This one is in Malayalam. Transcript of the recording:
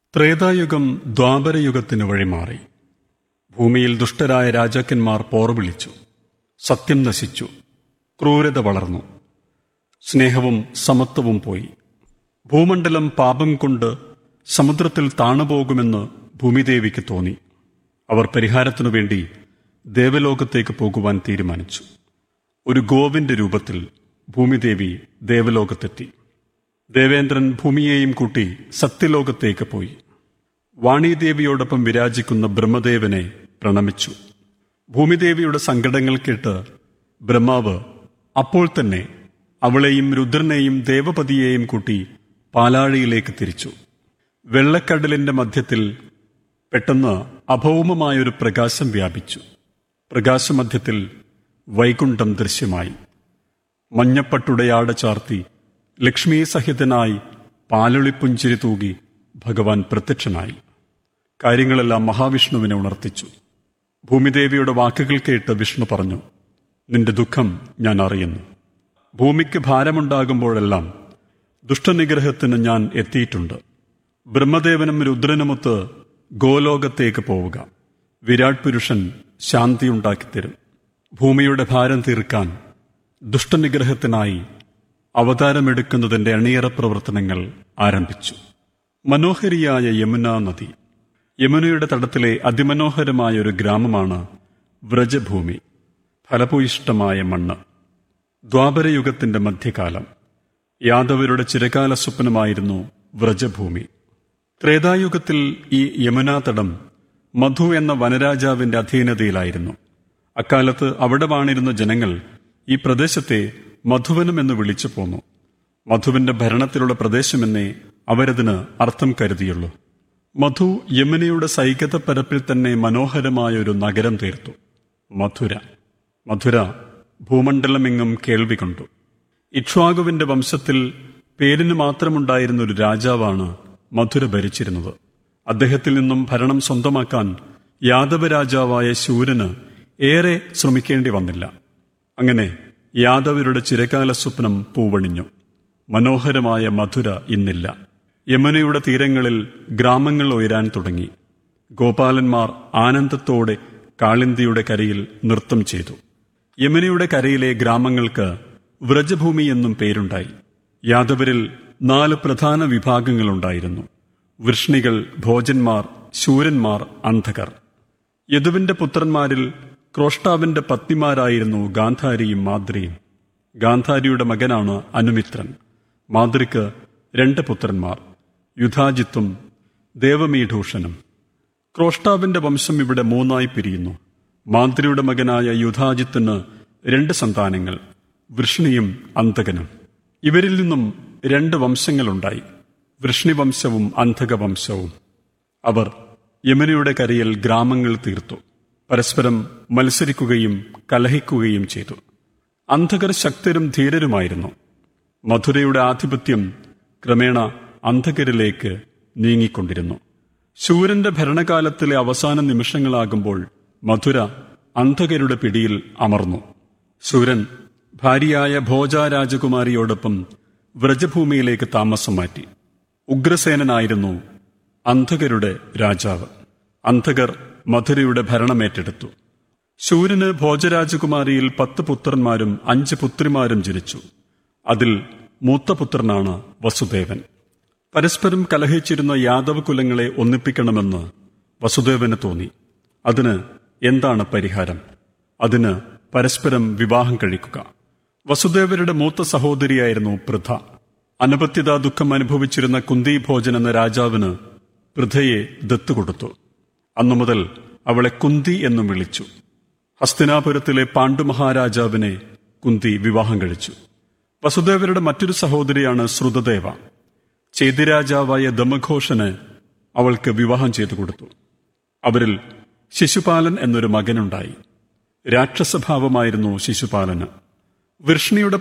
ത്രേതായുഗം ദ്വാപരയുഗത്തിന് വഴിമാറി ഭൂമിയിൽ ദുഷ്ടരായ രാജാക്കന്മാർ പോർവിളിച്ചു സത്യം നശിച്ചു ക്രൂരത വളർന്നു സ്നേഹവും സമത്വവും പോയി ഭൂമണ്ഡലം പാപം കൊണ്ട് സമുദ്രത്തിൽ താണുപോകുമെന്ന് ഭൂമിദേവിക്ക് തോന്നി അവർ പരിഹാരത്തിനു വേണ്ടി ദേവലോകത്തേക്ക് പോകുവാൻ തീരുമാനിച്ചു ഒരു ഗോവിന്റെ രൂപത്തിൽ ഭൂമിദേവി ദേവലോകത്തെത്തി ദേവേന്ദ്രൻ ഭൂമിയെയും കൂട്ടി സത്യലോകത്തേക്ക് പോയി വാണീദേവിയോടൊപ്പം വിരാജിക്കുന്ന ബ്രഹ്മദേവനെ പ്രണമിച്ചു ഭൂമിദേവിയുടെ സങ്കടങ്ങൾ കേട്ട് ബ്രഹ്മാവ് അപ്പോൾ തന്നെ അവളെയും രുദ്രനെയും ദേവപതിയെയും കൂട്ടി പാലാഴിയിലേക്ക് തിരിച്ചു വെള്ളക്കടലിന്റെ മധ്യത്തിൽ പെട്ടെന്ന് അഭൗമമായൊരു പ്രകാശം വ്യാപിച്ചു പ്രകാശമധ്യത്തിൽ വൈകുണ്ഠം ദൃശ്യമായി മഞ്ഞപ്പട്ടുടയാട ചാർത്തി ലക്ഷ്മി സഹിതനായി പാലൊളിപ്പുഞ്ചിരി തൂകി ഭഗവാൻ പ്രത്യക്ഷനായി കാര്യങ്ങളെല്ലാം മഹാവിഷ്ണുവിനെ ഉണർത്തിച്ചു ഭൂമിദേവിയുടെ വാക്കുകൾ കേട്ട് വിഷ്ണു പറഞ്ഞു നിന്റെ ദുഃഖം ഞാൻ അറിയുന്നു ഭൂമിക്ക് ഭാരമുണ്ടാകുമ്പോഴെല്ലാം ദുഷ്ടനിഗ്രഹത്തിന് ഞാൻ എത്തിയിട്ടുണ്ട് ബ്രഹ്മദേവനും രുദ്രനുമൊത്ത് ഗോലോകത്തേക്ക് പോവുക വിരാട് പുരുഷൻ ശാന്തിയുണ്ടാക്കിത്തരും ഭൂമിയുടെ ഭാരം തീർക്കാൻ ദുഷ്ടനിഗ്രഹത്തിനായി അവതാരമെടുക്കുന്നതിന്റെ അണിയറ പ്രവർത്തനങ്ങൾ ആരംഭിച്ചു മനോഹരിയായ യമുന നദി യമുനയുടെ തടത്തിലെ അതിമനോഹരമായ ഒരു ഗ്രാമമാണ് വ്രജഭൂമി ഫലഭൂയിഷ്ടമായ മണ്ണ് ദ്വാപരയുഗത്തിന്റെ മധ്യകാലം യാദവരുടെ ചിരകാല സ്വപ്നമായിരുന്നു വ്രജഭൂമി ത്രേതായുഗത്തിൽ ഈ യമുനാതടം മധു എന്ന വനരാജാവിന്റെ അധീനതയിലായിരുന്നു അക്കാലത്ത് അവിടെ വാണിരുന്ന ജനങ്ങൾ ഈ പ്രദേശത്തെ മധുവനം എന്ന് വിളിച്ചു പോന്നു മധുവിന്റെ ഭരണത്തിലുള്ള പ്രദേശമെന്നേ അവരതിന് അർത്ഥം കരുതിയുള്ളൂ മധു യമുനയുടെ സൈകത പരപ്പിൽ തന്നെ മനോഹരമായ ഒരു നഗരം തീർത്തു മധുര മധുര ഭൂമണ്ഡലമെങ്ങും കേൾവി കൊണ്ടു ഇക്ഷ്വാകുവിന്റെ വംശത്തിൽ പേരിന് മാത്രമുണ്ടായിരുന്ന ഒരു രാജാവാണ് മധുര ഭരിച്ചിരുന്നത് അദ്ദേഹത്തിൽ നിന്നും ഭരണം സ്വന്തമാക്കാൻ യാദവ രാജാവായ ശൂരന് ഏറെ ശ്രമിക്കേണ്ടി വന്നില്ല അങ്ങനെ യാദവരുടെ ചിരകാല സ്വപ്നം പൂവണിഞ്ഞു മനോഹരമായ മധുര ഇന്നില്ല യമുനയുടെ തീരങ്ങളിൽ ഗ്രാമങ്ങൾ ഉയരാൻ തുടങ്ങി ഗോപാലന്മാർ ആനന്ദത്തോടെ കാളിന്തിയുടെ കരയിൽ നൃത്തം ചെയ്തു യമുനയുടെ കരയിലെ ഗ്രാമങ്ങൾക്ക് വ്രജഭൂമി എന്നും പേരുണ്ടായി യാദവരിൽ നാല് പ്രധാന വിഭാഗങ്ങളുണ്ടായിരുന്നു വൃഷ്ണികൾ ഭോജന്മാർ ശൂരന്മാർ അന്ധകർ യദുവിന്റെ പുത്രന്മാരിൽ ക്രോഷ്ടാവിന്റെ പത്നിമാരായിരുന്നു ഗാന്ധാരിയും മാദ്രിയും ഗാന്ധാരിയുടെ മകനാണ് അനുമിത്രൻ മാതൃക്ക് രണ്ട് പുത്രന്മാർ യുധാജിത്തും ദേവമീഠൂഷനും ക്രോഷ്ടാവിന്റെ വംശം ഇവിടെ മൂന്നായി പിരിയുന്നു മാന്ത്രിയുടെ മകനായ യുധാജിത്തിന് രണ്ട് സന്താനങ്ങൾ വൃഷ്ണിയും അന്തകനും ഇവരിൽ നിന്നും രണ്ട് വംശങ്ങളുണ്ടായി വൃഷ്ണിവംശവും അന്ധകവംശവും അവർ യമുനയുടെ കരയിൽ ഗ്രാമങ്ങൾ തീർത്തു പരസ്പരം മത്സരിക്കുകയും കലഹിക്കുകയും ചെയ്തു അന്ധകർ ശക്തരും ധീരരുമായിരുന്നു മധുരയുടെ ആധിപത്യം ക്രമേണ അന്ധകരിലേക്ക് നീങ്ങിക്കൊണ്ടിരുന്നു ശൂരന്റെ ഭരണകാലത്തിലെ അവസാന നിമിഷങ്ങളാകുമ്പോൾ മധുര അന്ധകരുടെ പിടിയിൽ അമർന്നു ശൂരൻ ഭാര്യയായ ഭോജ രാജകുമാരിയോടൊപ്പം വ്രജഭൂമിയിലേക്ക് താമസം മാറ്റി ഉഗ്രസേനനായിരുന്നു അന്ധകരുടെ രാജാവ് അന്ധകർ മധുരയുടെ ഭരണമേറ്റെടുത്തു ശൂരന് ഭോജരാജകുമാരിയിൽ പത്ത് പുത്രന്മാരും അഞ്ച് പുത്രിമാരും ജനിച്ചു അതിൽ മൂത്ത പുത്രനാണ് വസുദേവൻ പരസ്പരം കലഹിച്ചിരുന്ന യാദവ കുലങ്ങളെ ഒന്നിപ്പിക്കണമെന്ന് വസുദേവന് തോന്നി അതിന് എന്താണ് പരിഹാരം അതിന് പരസ്പരം വിവാഹം കഴിക്കുക വസുദേവരുടെ മൂത്ത സഹോദരിയായിരുന്നു പൃഥ അനപത്യതാ ദുഃഖം അനുഭവിച്ചിരുന്ന കുന്തിഭോജൻ എന്ന രാജാവിന് പൃഥയെ ദത്തുകൊടുത്തു അന്നു മുതൽ അവളെ കുന്തി എന്നും വിളിച്ചു ഹസ്തിനാപുരത്തിലെ പാണ്ഡു മഹാരാജാവിനെ കുന്തി വിവാഹം കഴിച്ചു വസുദേവരുടെ മറ്റൊരു സഹോദരിയാണ് ശ്രുതദേവ ചേതിരാജാവായ ദമഘോഷന് അവൾക്ക് വിവാഹം ചെയ്തു കൊടുത്തു അവരിൽ ശിശുപാലൻ എന്നൊരു മകനുണ്ടായി രാക്ഷസഭാവമായിരുന്നു ശിശുപാലന് വൃഷ്ണിയുടെ